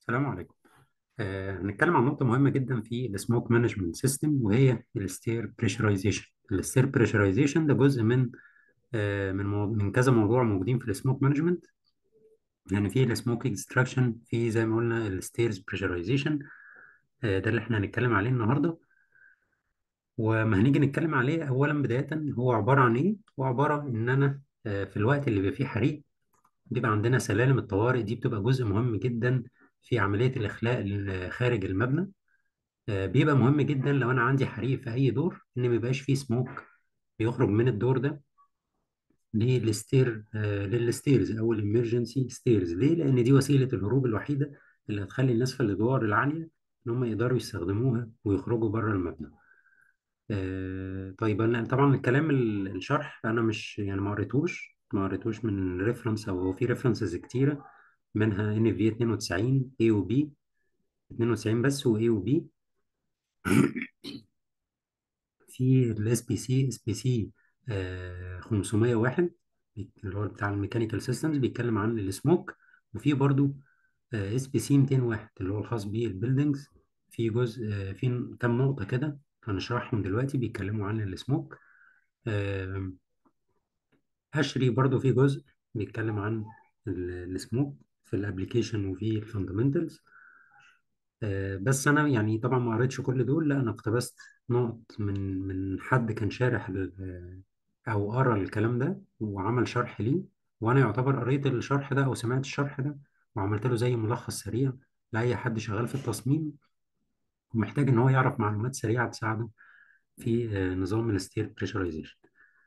السلام عليكم آه، هنتكلم عن نقطة مهمة جدا في السموك مانجمنت سيستم وهي الستير بريشرايزيشن الستير بريشرايزيشن ده جزء من آه، من مو... من كذا موضوع موجودين في السموك مانجمنت يعني في السموك اكستراكشن في زي ما قلنا الستيرز بريشرايزيشن ده اللي احنا هنتكلم عليه النهارده وما هنيجي نتكلم عليه اولا بداية هو عبارة عن ايه؟ هو عبارة ان انا آه، في الوقت اللي بيبقى فيه حريق بيبقى عندنا سلالم الطوارئ دي بتبقى جزء مهم جدا في عملية الإخلاء ال- خارج المبنى آه، بيبقى مهم جدا لو انا عندي حريق في اي دور ان ما يبقاش فيه سموك بيخرج من الدور ده للستير آه، للستيرز او الامرجنسي ستيرز ليه لان دي وسيله الهروب الوحيده اللي هتخلي الناس في الادوار العاليه ان هم يقدروا يستخدموها ويخرجوا بره المبنى آه، طيب انا طبعا الكلام ال- الشرح انا مش يعني ما قريتوش ما قريتوش من ريفرنس او في ريفرنسز كتيره منها ان في 92 اي و بي 92 بس واي وبي في الاس بي سي اس بي سي 501 اللي هو بتاع الميكانيكال سيستمز بيتكلم عن السموك وفي برضو اس بي سي 201 اللي هو الخاص بالبيلدينجز في جزء آه، في كام نقطة كده هنشرحهم دلوقتي بيتكلموا عن السموك آه، أشري برضو في جزء بيتكلم عن السموك في الابليكيشن وفي الفاندمنتالز آه، بس انا يعني طبعا ما قريتش كل دول لا انا اقتبست نقط من من حد كان شارح ال- او قرا الكلام ده وعمل شرح ليه وانا يعتبر قريت الشرح ده او سمعت الشرح ده وعملت له زي ملخص سريع لاي حد شغال في التصميم ومحتاج ان هو يعرف معلومات سريعه تساعده في آه، نظام الستير بريشرايزيشن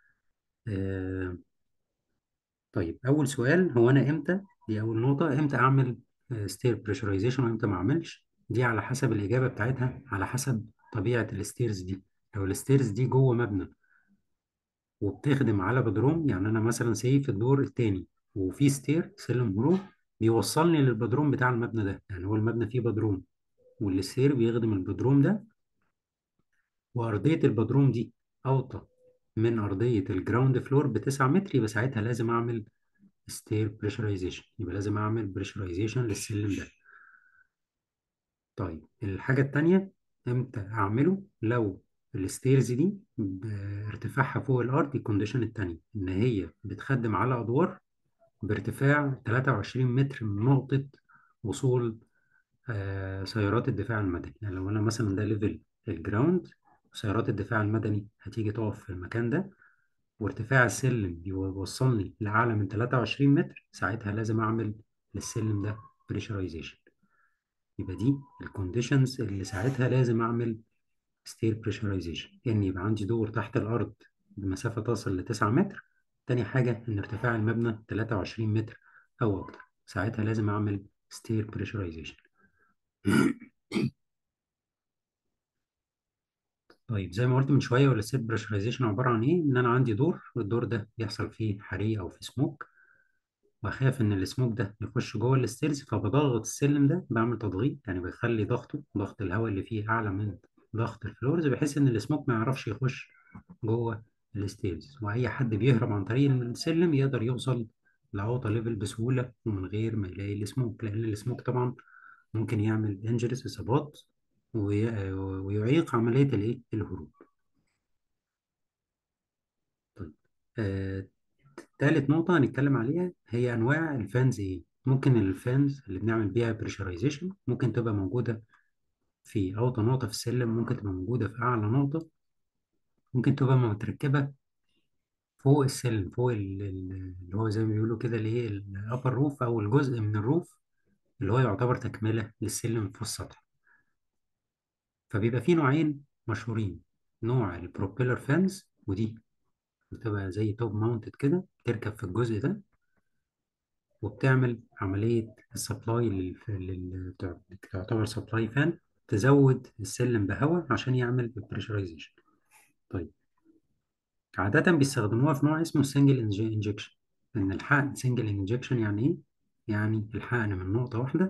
طيب اول سؤال هو انا امتى دي اول نقطه امتى اعمل ستير بريشرايزيشن وامتى ما اعملش دي على حسب الاجابه بتاعتها على حسب طبيعه الستيرز دي لو الستيرز دي جوه مبنى وبتخدم على بدروم يعني انا مثلا سي في الدور الثاني وفي ستير سلم هروب بيوصلني للبدروم بتاع المبنى ده يعني هو المبنى فيه بدروم والستير بيخدم البدروم ده وارضيه البدروم دي اوطى من ارضيه الجراوند فلور ب 9 متر يبقى ساعتها لازم اعمل ستير بريشرايزيشن يبقى لازم اعمل بريشرايزيشن للسلم ده طيب الحاجة التانية امتى اعمله لو الستيرز دي بارتفاعها فوق الارض الكونديشن التانية ان هي بتخدم على ادوار بارتفاع 23 متر من نقطة وصول آه سيارات الدفاع المدني يعني لو انا مثلا ده ليفل الجراوند سيارات الدفاع المدني هتيجي تقف في المكان ده وارتفاع السلم بيوصلني لأعلى من 23 متر ساعتها لازم أعمل للسلم ده بريشرايزيشن يبقى دي الكونديشنز اللي ساعتها لازم أعمل ستير بريشرايزيشن إن يبقى عندي دور تحت الأرض بمسافة تصل ل 9 متر تاني حاجة إن ارتفاع المبنى 23 متر أو أكتر ساعتها لازم أعمل ستير بريشرايزيشن طيب زي ما قلت من شوية ولا الستير بريشرايزيشن عبارة عن إيه؟ إن أنا عندي دور والدور ده بيحصل فيه حريق أو فيه سموك واخاف ان السموك ده يخش جوه الستيرز فبضغط السلم ده بعمل تضغيط يعني بخلي ضغطه ضغط الهواء اللي فيه اعلى من ضغط الفلورز بحيث ان السموك ما يعرفش يخش جوه الستيرز واي حد بيهرب عن طريق السلم يقدر يوصل لاوطى ليفل بسهوله ومن غير ما يلاقي السموك لان السموك طبعا ممكن يعمل انجريس اصابات وي- ويعيق عمليه الايه الهروب طيب آه، تالت نقطة هنتكلم عليها هي أنواع الفانز إيه؟ ممكن الفانز اللي بنعمل بيها بريشرايزيشن ممكن تبقى موجودة في أوطى نقطة في السلم ممكن تبقى موجودة في أعلى نقطة ممكن تبقى متركبة فوق السلم فوق ال- ال- اللي هو زي ما بيقولوا كده اللي هي الأبر روف أو الجزء من الروف اللي هو يعتبر تكملة للسلم في السطح فبيبقى في نوعين مشهورين نوع البروبيلر فانز ودي بتبقى زي توب ماونتد كده تركب في الجزء ده وبتعمل عملية السبلاي لل تعتبر سبلاي فان تزود السلم بهواء عشان يعمل البريشرايزيشن طيب عادة بيستخدموها في نوع اسمه سنجل انجكشن ان الحقن سنجل انجكشن يعني ايه؟ يعني الحقن من نقطة واحدة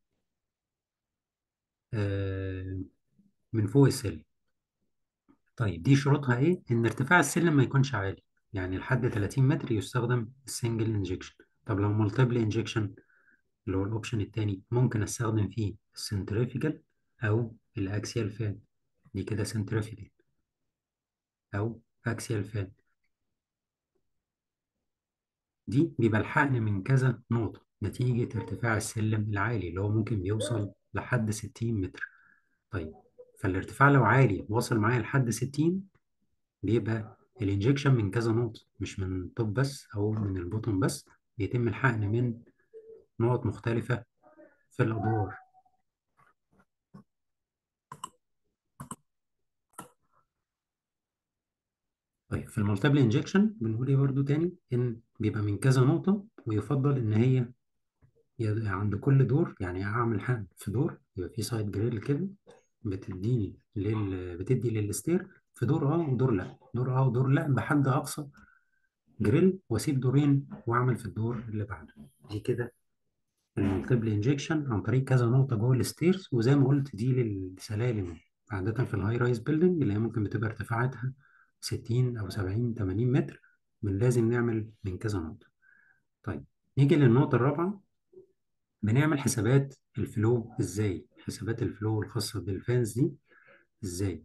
آه، من فوق السلم طيب دي شروطها ايه؟ ان ارتفاع السلم ما يكونش عالي يعني لحد 30 متر يستخدم السنجل انجكشن طب لو مالتيبل انجكشن اللي هو الاوبشن التاني ممكن استخدم فيه السنتريفيكال او الاكسيال فان دي كده سنتريفيكال او اكسيال فان دي بيبقى الحقن من كذا نقطة نتيجة ارتفاع السلم العالي اللي هو ممكن بيوصل لحد 60 متر طيب فالارتفاع لو عالي واصل معايا لحد 60 بيبقى الانجكشن من كذا نقطة مش من التوب بس أو من البوتوم بس بيتم الحقن من نقط مختلفة في الأدوار طيب في المالتيبل انجكشن بنقول ايه برضو تاني ان بيبقى من كذا نقطة ويفضل ان هي ي- عند كل دور يعني اعمل حقن في دور يبقى في سايد جريل كده بتديني لل... بتدي للستير في دور اه ودور لا دور اه ودور لا بحد اقصى جريل واسيب دورين واعمل في الدور اللي بعده دي كده المالتيبل انجكشن عن طريق كذا نقطة جوه الستيرز وزي ما قلت دي للسلالم عادة في الهاي رايز بيلدينج اللي هي ممكن بتبقى ارتفاعاتها 60 أو 70 80 متر من لازم نعمل من كذا نقطة طيب نيجي للنقطة الرابعة بنعمل حسابات الفلو ازاي حسابات الفلو الخاصة بالفانز دي ازاي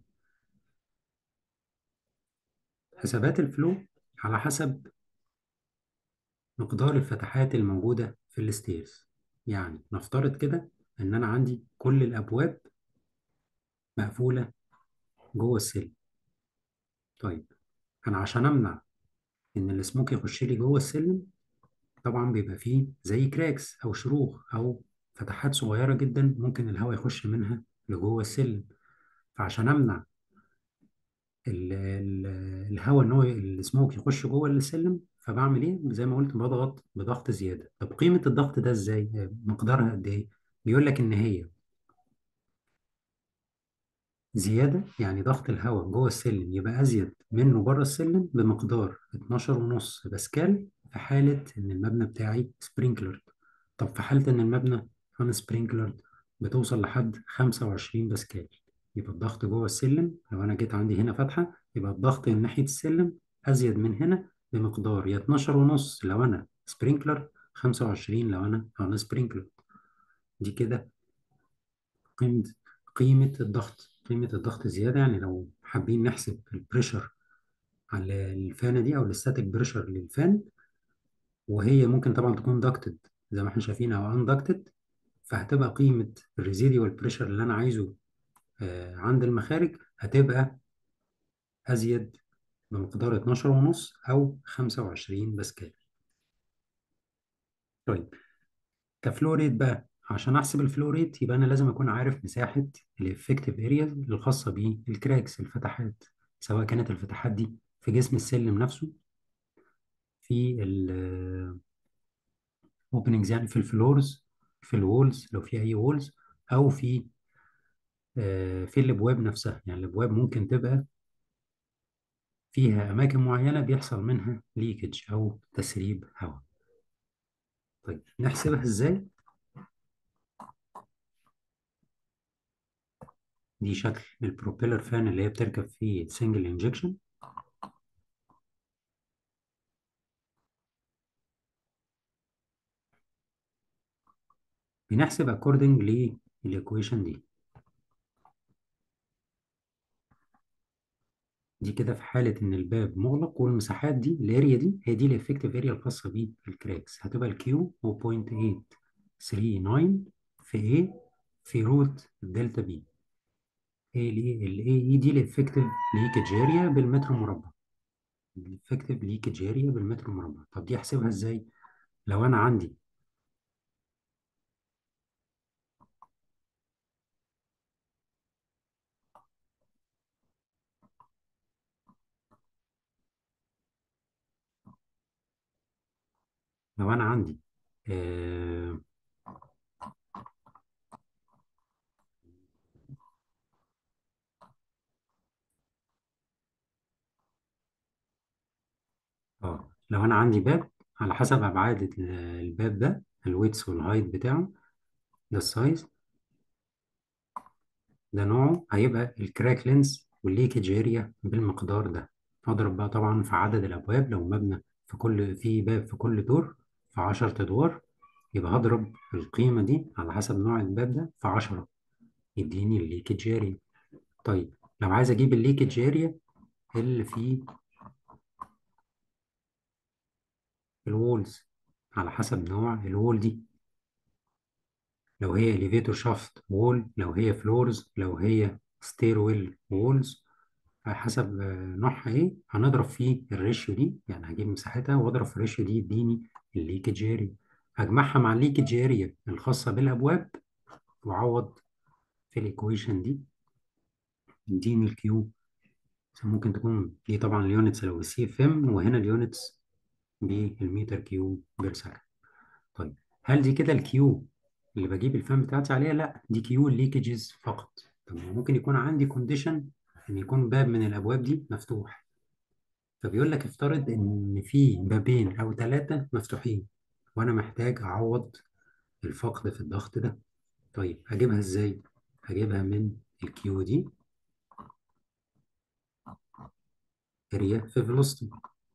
حسابات الفلو على حسب مقدار الفتحات الموجودة في الستيرز يعني نفترض كده ان انا عندي كل الابواب مقفولة جوه السلم طيب انا عشان امنع ان السموك يخش لي جوه السلم طبعا بيبقى فيه زي كراكس او شروخ او فتحات صغيره جدا ممكن الهواء يخش منها لجوه السلم فعشان امنع ال- ال- الهواء ان هو السموك يخش جوه السلم فبعمل ايه زي ما قلت بضغط بضغط زياده طب قيمه الضغط ده ازاي مقدارها قد ايه بيقول لك ان هي زيادة يعني ضغط الهواء جوه السلم يبقى أزيد منه بره السلم بمقدار 12 ونص باسكال في حالة إن المبنى بتاعي سبرينكلر طب في حالة إن المبنى أن سبرينكلر بتوصل لحد 25 باسكال يبقى الضغط جوه السلم لو أنا جيت عندي هنا فتحة يبقى الضغط من ناحية السلم أزيد من هنا بمقدار يا 12 ونص لو أنا سبرينكلر 25 لو أنا أنا سبرينكلر دي كده قيمة قيمة الضغط قيمة الضغط زيادة يعني لو حابين نحسب البريشر على الفانة دي أو الستاتيك بريشر للفان وهي ممكن طبعا تكون داكتد زي ما احنا شايفين أو اندكتد فهتبقى قيمة الريزيديوال بريشر اللي أنا عايزه آه، عند المخارج هتبقى أزيد بمقدار 12 ونص أو 25 باسكال طيب كفلو ريت بقى عشان احسب الفلو ريت يبقى انا لازم اكون عارف مساحه الافكتيف ارياز الخاصه بالكراكس الفتحات سواء كانت الفتحات دي في جسم السلم نفسه في الاوبننجز يعني في الفلورز في الوولز لو في اي وولز او في آه، في الابواب نفسها يعني الابواب ممكن تبقى فيها اماكن معينه بيحصل منها ليكج او تسريب هواء طيب نحسبها ازاي دي شكل البروبيلر فان اللي هي بتركب فيه سنجل انجكشن بنحسب according للإيكويشن دي دي كده في حالة إن الباب مغلق والمساحات دي الاريا دي هي دي الإفكتيف اريا الخاصة بالكراكس هتبقى الكيو هو 0.839 في A في روت الدلتا بي ايه ليه ال اي دي الإفكتيف ليكج اريا بالمتر مربع الإفكتيف ليكج اريا بالمتر مربع طب دي أحسبها إزاي؟ لو أنا عندي لو أنا عندي آه اه لو انا عندي باب على حسب ابعاد ال- الباب ده الويتس والهايت بتاعه ده السايز ده نوعه هيبقى الكراك لينس والليكج اريا بالمقدار ده اضرب بقى طبعا في عدد الابواب لو مبنى في كل في باب في كل دور في 10 ادوار يبقى هضرب القيمة دي على حسب نوع الباب ده في 10 يديني الليكج اريا طيب لو عايز اجيب الليكج اريا اللي في الوولز على حسب نوع الوول دي لو هي elevator shaft wall لو هي فلورز لو هي stairwell walls على حسب آه، نوعها ايه هنضرب فيه الريشيو دي يعني هجيب مساحتها واضرب في الريشيو دي يديني الليكج اريا هجمعها مع الليكج اريا الخاصة بالابواب واعوض في الايكويشن دي يديني الكيو ممكن تكون دي طبعا اليونتس لو بالسي اف ام وهنا اليونتس بالمتر كيو بير سكند طيب هل دي كده الكيو اللي بجيب الفان بتاعتي عليها لا دي كيو ليكجز فقط طب ممكن يكون عندي كونديشن ان يكون باب من الابواب دي مفتوح فبيقول لك افترض ان في بابين او ثلاثه مفتوحين وانا محتاج اعوض الفقد في الضغط ده طيب هجيبها ازاي هجيبها من الكيو دي اريا في فيلوستي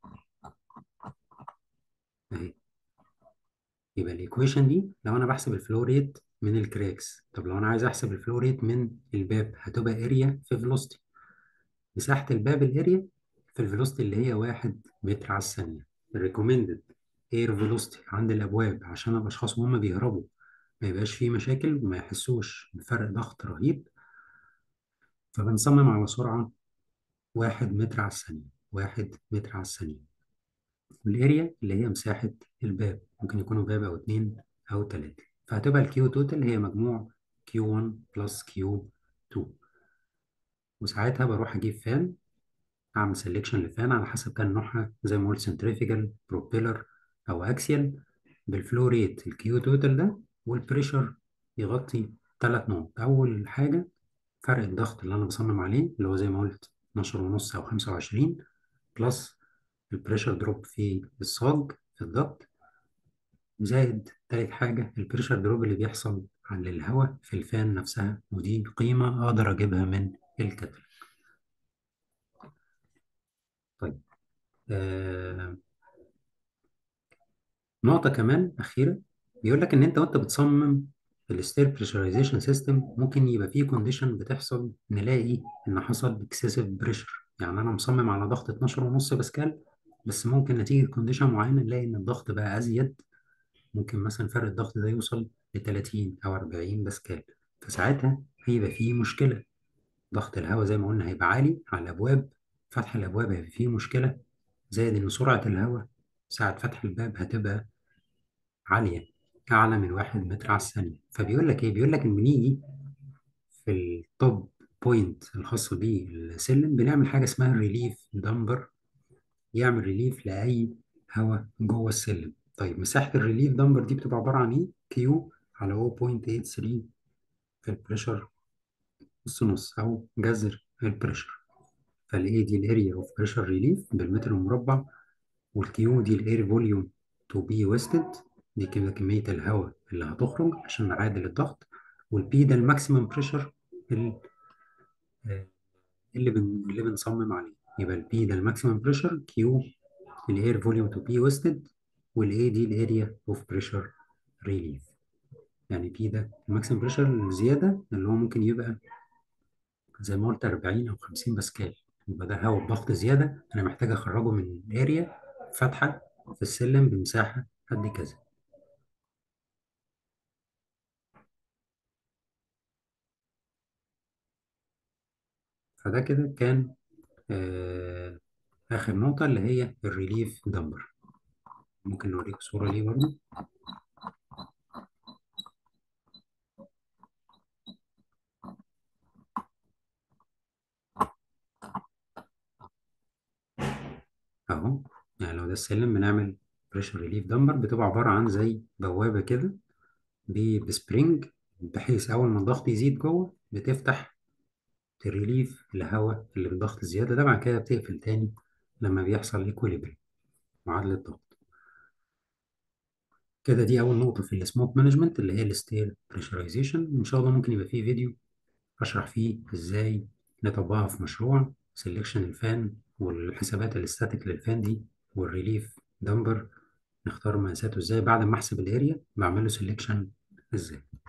اهي يبقى الايكويشن دي لو انا بحسب الفلو ريت من الكراكس طب لو انا عايز احسب الفلو ريت من الباب هتبقى اريا في فيلوستي مساحة الباب الاريا في الفيلوستي اللي هي واحد متر على الثانية الريكومندد اير فيلوستي عند الابواب عشان الاشخاص وهم بيهربوا ما يبقاش فيه مشاكل وما يحسوش بفرق ضغط رهيب فبنصمم على سرعة واحد متر على الثانية واحد متر على الثانية والاريا اللي هي مساحة الباب ممكن يكونوا باب أو اتنين أو تلاتة فهتبقى الكيو توتال هي مجموع كيو 1 بلس كيو 2 وساعتها بروح أجيب فان أعمل سelection لفان على حسب كان نوعها زي ما قلت سنتريفيجال بروبيلر أو أكسيال بالفلو ريت الكيو توتال ده والبريشر يغطي ثلاث نقط أول حاجة فرق الضغط اللي أنا بصمم عليه اللي هو زي ما قلت 12 ونص أو 25 بلس البريشر دروب في الصاج في الضغط زائد تالت حاجة البريشر دروب اللي بيحصل على الهواء في الفان نفسها ودي قيمة أقدر أجيبها من الكتل طيب آه نقطة كمان أخيرة بيقول لك إن أنت وأنت بتصمم الستير بريشرايزيشن سيستم ممكن يبقى فيه كونديشن بتحصل نلاقي إن حصل اكسسيف بريشر يعني أنا مصمم على ضغط 12 ونص باسكال بس ممكن نتيجة كونديشن معينة نلاقي إن الضغط بقى أزيد ممكن مثلا فرق الضغط ده يوصل ل 30 أو 40 باسكال فساعتها هيبقى فيه مشكلة ضغط الهواء زي ما قلنا هيبقى عالي على الأبواب فتح الأبواب هيبقى فيه مشكلة زائد إن سرعة الهواء ساعة فتح الباب هتبقى عالية أعلى من واحد متر على الثانية فبيقول لك إيه؟ بيقول لك إن بنيجي في التوب بوينت الخاص بالسلم بنعمل حاجة اسمها الريليف دمبر يعمل ريليف لأي هواء جوه السلم طيب مساحة الريليف دمبر دي بتبقى عبارة عن إيه؟ كيو على 0.83 في البريشر نص نص أو جذر البريشر فالإيه دي الأريا أوف بريشر ريليف بالمتر المربع والكيو دي الإير فوليوم تو بي ويستد دي كده كمية الهواء اللي هتخرج عشان نعادل الضغط والبي ده الماكسيمم بريشر اللي اللي, بن... اللي بنصمم عليه يبقى البي ده الماكسيمم بريشر كيو الاير فوليوم تو بي ويستد والاي دي الاريا اوف بريشر ريليف يعني بي ده الماكسيمم بريشر الزيادة اللي هو ممكن يبقى زي ما قلت 40 أو 50 باسكال يبقى ده هواء بضغط زيادة أنا محتاج أخرجه من اريا فاتحة في السلم بمساحة قد كذا فده كده كان آه آخر نقطة اللي هي الريليف دمبر ممكن نوريك صورة ليه برضه أهو يعني لو ده السلم بنعمل بريشر ريليف دمبر بتبقى عبارة عن زي بوابة كده ب- بسبرينج بحيث أول ما الضغط يزيد جوه بتفتح تريليف الهواء اللي بالضغط زيادة ده بعد كده بتقفل تاني لما بيحصل ايكوليبريم معادلة ضغط كده دي أول نقطة في السموك مانجمنت اللي هي الستير بريشرايزيشن إن شاء الله ممكن يبقى فيه فيديو أشرح فيه إزاي نطبقها في مشروع سيلكشن الفان والحسابات الاستاتيك للفان دي والريليف دمبر نختار مقاساته ازاي بعد ما احسب الاريا بعمله سelection ازاي